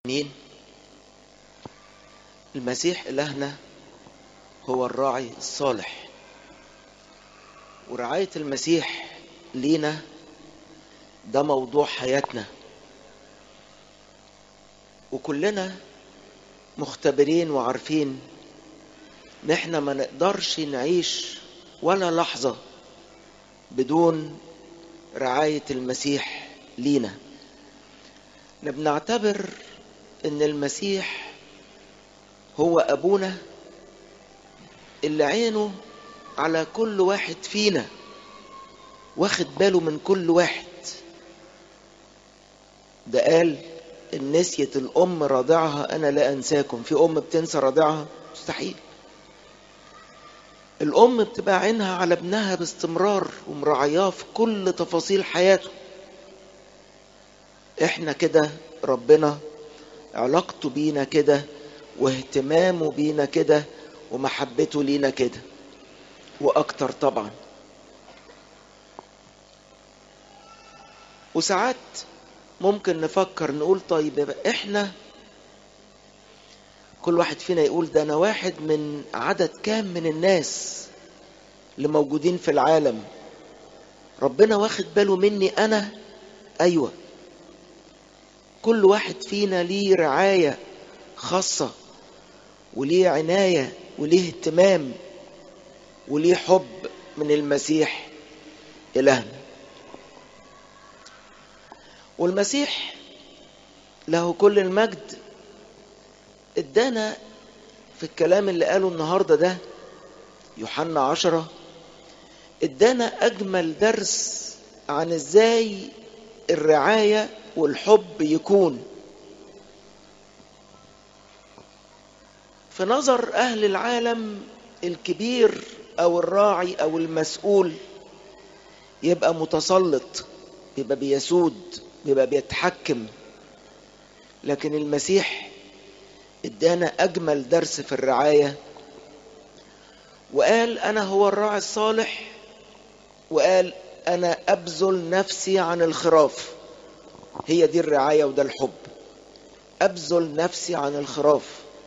مين المسيح إلهنا هو الراعي الصالح ورعاية المسيح لينا ده موضوع حياتنا وكلنا مختبرين وعارفين ان احنا ما نقدرش نعيش ولا لحظة بدون رعاية المسيح لينا بنعتبر ان المسيح هو ابونا اللي عينه على كل واحد فينا واخد باله من كل واحد ده قال إن نسيت الأم رضعها أنا لا أنساكم في أم بتنسى رضعها مستحيل الأم بتبقى عينها على ابنها باستمرار ومراعياه في كل تفاصيل حياته احنا كده ربنا علاقته بينا كده واهتمامه بينا كده ومحبته لينا كده واكتر طبعا وساعات ممكن نفكر نقول طيب يبقى احنا كل واحد فينا يقول ده انا واحد من عدد كام من الناس اللي موجودين في العالم ربنا واخد باله مني انا ايوه كل واحد فينا ليه رعايه خاصه وليه عنايه وليه اهتمام وليه حب من المسيح إلهنا والمسيح له كل المجد ادانا في الكلام اللي قاله النهاردة ده يوحنا عشرة ادانا أجمل درس عن ازاي الرعاية والحب يكون في نظر أهل العالم الكبير او الراعي او المسؤول يبقى متسلط يبقى بيسود يبقى بيتحكم لكن المسيح ادانا اجمل درس في الرعايه وقال انا هو الراعي الصالح وقال انا ابذل نفسي عن الخراف هي دي الرعايه وده الحب ابذل نفسي عن الخراف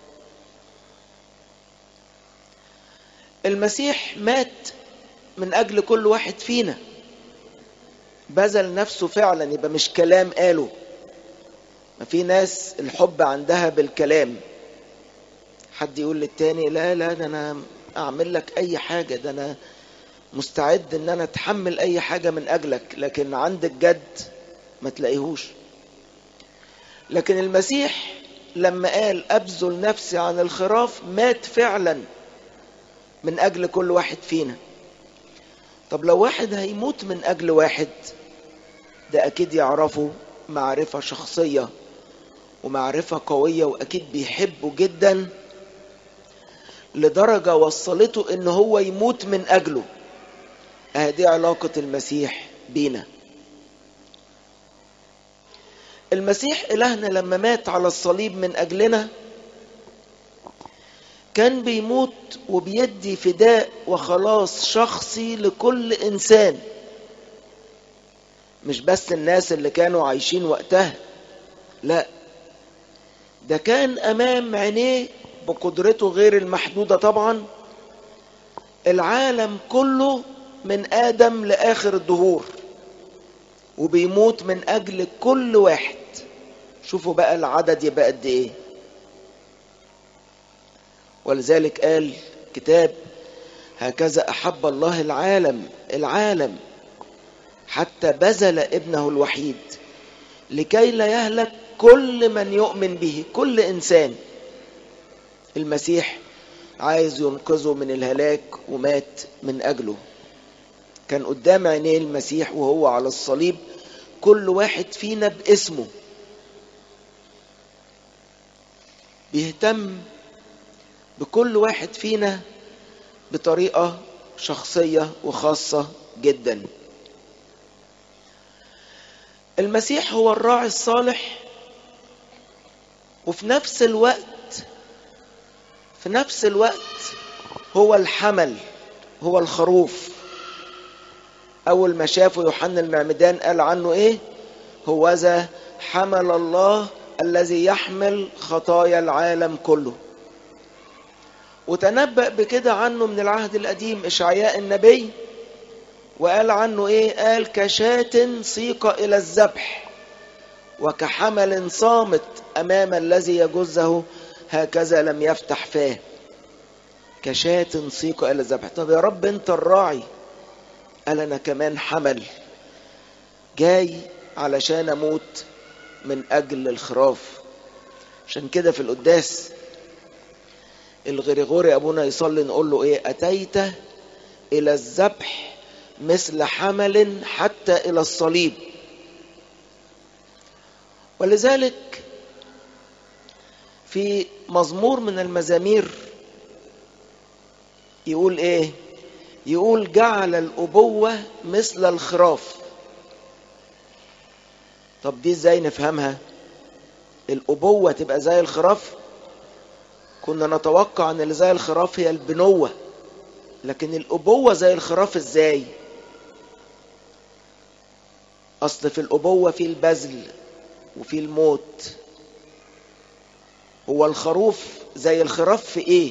المسيح مات من اجل كل واحد فينا بذل نفسه فعلا يبقى مش كلام قاله ما في ناس الحب عندها بالكلام حد يقول للتاني لا لا ده انا اعمل لك اي حاجه ده انا مستعد ان انا اتحمل اي حاجه من اجلك لكن عند الجد ما تلاقيهوش لكن المسيح لما قال ابذل نفسي عن الخراف مات فعلا من أجل كل واحد فينا طب لو واحد هيموت من أجل واحد ده أكيد يعرفه معرفة شخصية ومعرفة قوية وأكيد بيحبه جدا لدرجة وصلته إن هو يموت من أجله هذه علاقة المسيح بينا المسيح إلهنا لما مات على الصليب من أجلنا كان بيموت وبيدي فداء وخلاص شخصي لكل انسان مش بس الناس اللي كانوا عايشين وقتها لا ده كان امام عينيه بقدرته غير المحدوده طبعا العالم كله من ادم لاخر الدهور وبيموت من اجل كل واحد شوفوا بقى العدد يبقى قد ايه ولذلك قال كتاب هكذا احب الله العالم العالم حتى بذل ابنه الوحيد لكي لا يهلك كل من يؤمن به كل انسان المسيح عايز ينقذه من الهلاك ومات من اجله كان قدام عينيه المسيح وهو على الصليب كل واحد فينا باسمه بيهتم بكل واحد فينا بطريقة شخصية وخاصة جدا المسيح هو الراعي الصالح وفي نفس الوقت في نفس الوقت هو الحمل هو الخروف أول ما شافه يوحنا المعمدان قال عنه إيه هو ذا حمل الله الذي يحمل خطايا العالم كله وتنبأ بكده عنه من العهد القديم إشعياء النبي وقال عنه إيه قال كشاة سيق إلى الذبح وكحمل صامت أمام الذي يجزه هكذا لم يفتح فاه كشاة سيق إلى الذبح طب يا رب أنت الراعي قال أنا كمان حمل جاي علشان أموت من أجل الخراف عشان كده في القداس الغريغوري أبونا يصلي نقول له إيه أتيت إلى الذبح مثل حمل حتى إلى الصليب ولذلك في مزمور من المزامير يقول ايه يقول جعل الأبوة مثل الخراف طب دي ازاي نفهمها الأبوة تبقى زي الخراف كنا نتوقع ان اللي زي الخراف هي البنوة لكن الأبوة زي الخراف ازاي أصل في الأبوة في البذل وفي الموت هو الخروف زي الخراف في ايه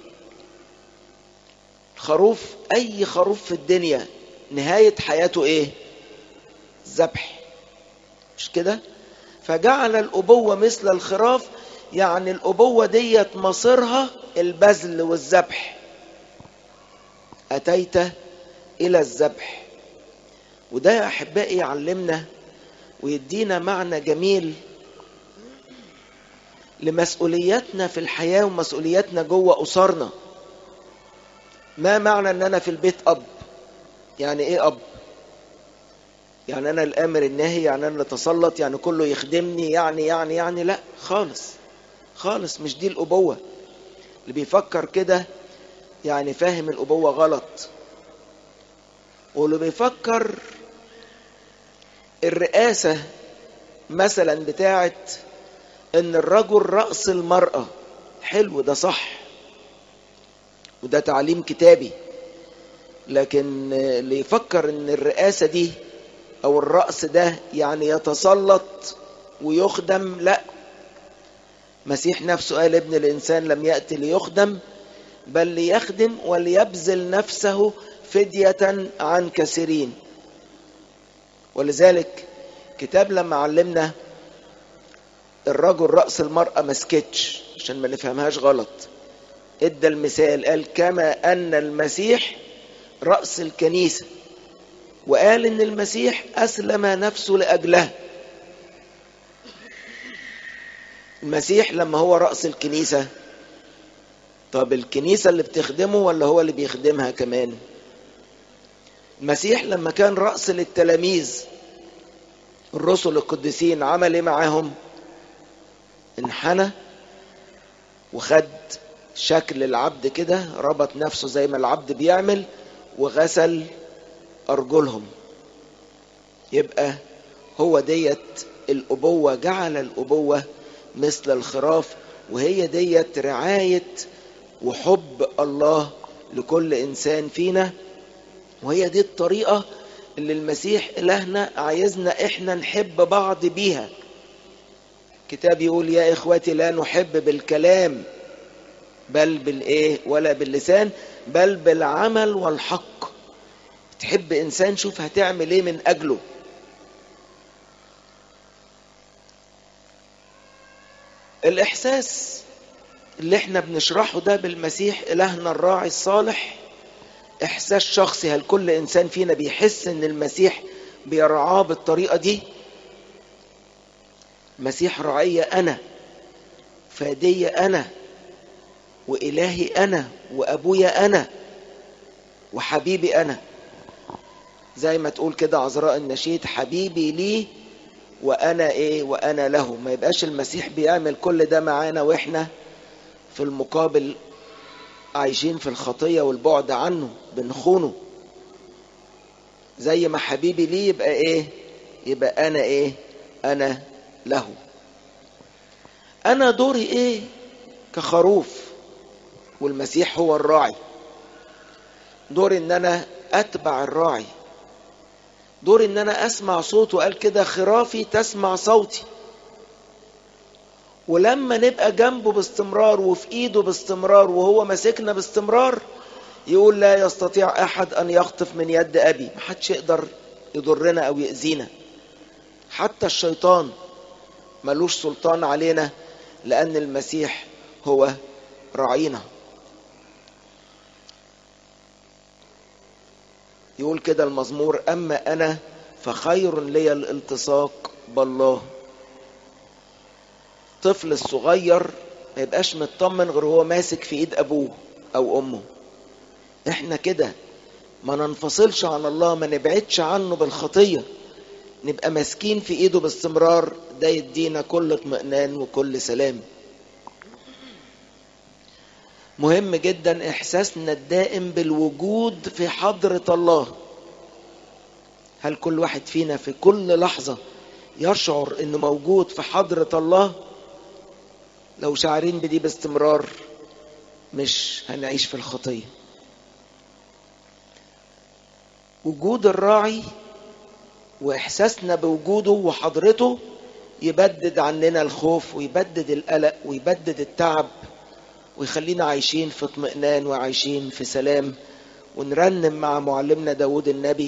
الخروف اي خروف في الدنيا نهاية حياته ايه ذبح مش كده فجعل الأبوة مثل الخراف يعني الأبوة ديت مصيرها البذل والذبح أتيت إلى الذبح وده يا أحبائي يعلمنا ويدينا معنى جميل لمسؤولياتنا في الحياة ومسؤولياتنا جوه أسرنا ما معنى ان انا في البيت اب يعني ايه اب يعني انا الامر الناهي يعني انا اللي تسلط يعني كله يخدمني يعني يعني يعني لا خالص خالص مش دي الابوة اللي بيفكر كده يعني فاهم الابوة غلط واللي بيفكر الرئاسة مثلا بتاعت ان الرجل رأس المرأة حلو ده صح وده تعليم كتابي لكن اللي يفكر ان الرئاسة دي او الرأس ده يعني يتسلط ويخدم لا مسيح نفسه قال ابن الانسان لم يأتي ليخدم بل ليخدم وليبذل نفسه فدية عن كثيرين ولذلك كتاب لما علمنا الرجل رأس المرأة مسكتش عشان ما نفهمهاش غلط ادى المثال قال كما ان المسيح رأس الكنيسة وقال ان المسيح اسلم نفسه لاجلها المسيح لما هو رأس الكنيسة طب الكنيسة اللي بتخدمه ولا هو اللي بيخدمها كمان المسيح لما كان رأس للتلاميذ الرسل القديسين عمل ايه معاهم انحنى وخد شكل العبد كده ربط نفسه زي ما العبد بيعمل وغسل أرجلهم يبقى هو ديت الأبوة جعل الأبوة مثل الخراف وهي ديت رعاية وحب الله لكل إنسان فينا وهي دي الطريقة اللي المسيح إلهنا عايزنا إحنا نحب بعض بيها كتاب يقول يا إخوتي لا نحب بالكلام بل بالايه ولا باللسان بل بالعمل والحق تحب انسان شوف هتعمل ايه من اجله الاحساس اللي احنا بنشرحه ده بالمسيح الهنا الراعي الصالح احساس شخصي هل كل انسان فينا بيحس ان المسيح بيرعاه بالطريقه دي مسيح رعيه انا فاديه انا وإلهي أنا وأبويا أنا وحبيبي أنا زي ما تقول كده عذراء النشيد حبيبي لي وأنا إيه وأنا له ما يبقاش المسيح بيعمل كل ده معانا وإحنا في المقابل عايشين في الخطية والبعد عنه بنخونه زي ما حبيبي لي يبقى إيه يبقى أنا إيه أنا له أنا دوري إيه كخروف والمسيح هو الراعي دور ان انا اتبع الراعي دور ان انا اسمع صوته قال كده خرافي تسمع صوتي ولما نبقى جنبه باستمرار وفي ايده باستمرار وهو ماسكنا باستمرار يقول لا يستطيع احد ان يخطف من يد ابي محدش يقدر يضرنا او يأذينا حتى الشيطان ملوش سلطان علينا لان المسيح هو راعينا يقول كده المزمور اما انا فخير لي الالتصاق بالله الطفل الصغير ما يبقاش مطمن غير هو ماسك في ايد ابوه او امه احنا كده ما ننفصلش عن الله ما نبعدش عنه بالخطيه نبقى ماسكين في ايده باستمرار ده يدينا كل اطمئنان وكل سلام مهم جدا احساسنا الدائم بالوجود في حضره الله هل كل واحد فينا في كل لحظه يشعر انه موجود في حضره الله لو شعرين بدي باستمرار مش هنعيش في الخطيه وجود الراعي واحساسنا بوجوده وحضرته يبدد عننا الخوف ويبدد القلق ويبدد التعب ويخلينا عايشين في اطمئنان وعايشين في سلام ونرنم مع معلمنا داود النبي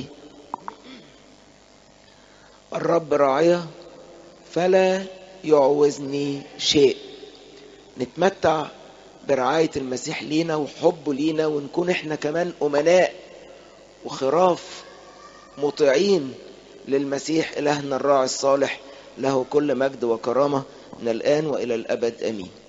الرب راعية فلا يعوزني شيء نتمتع برعاية المسيح لينا وحبه لينا ونكون احنا كمان أمناء وخراف مطيعين للمسيح إلهنا الراعي الصالح له كل مجد وكرامة من الآن وإلى الأبد آمين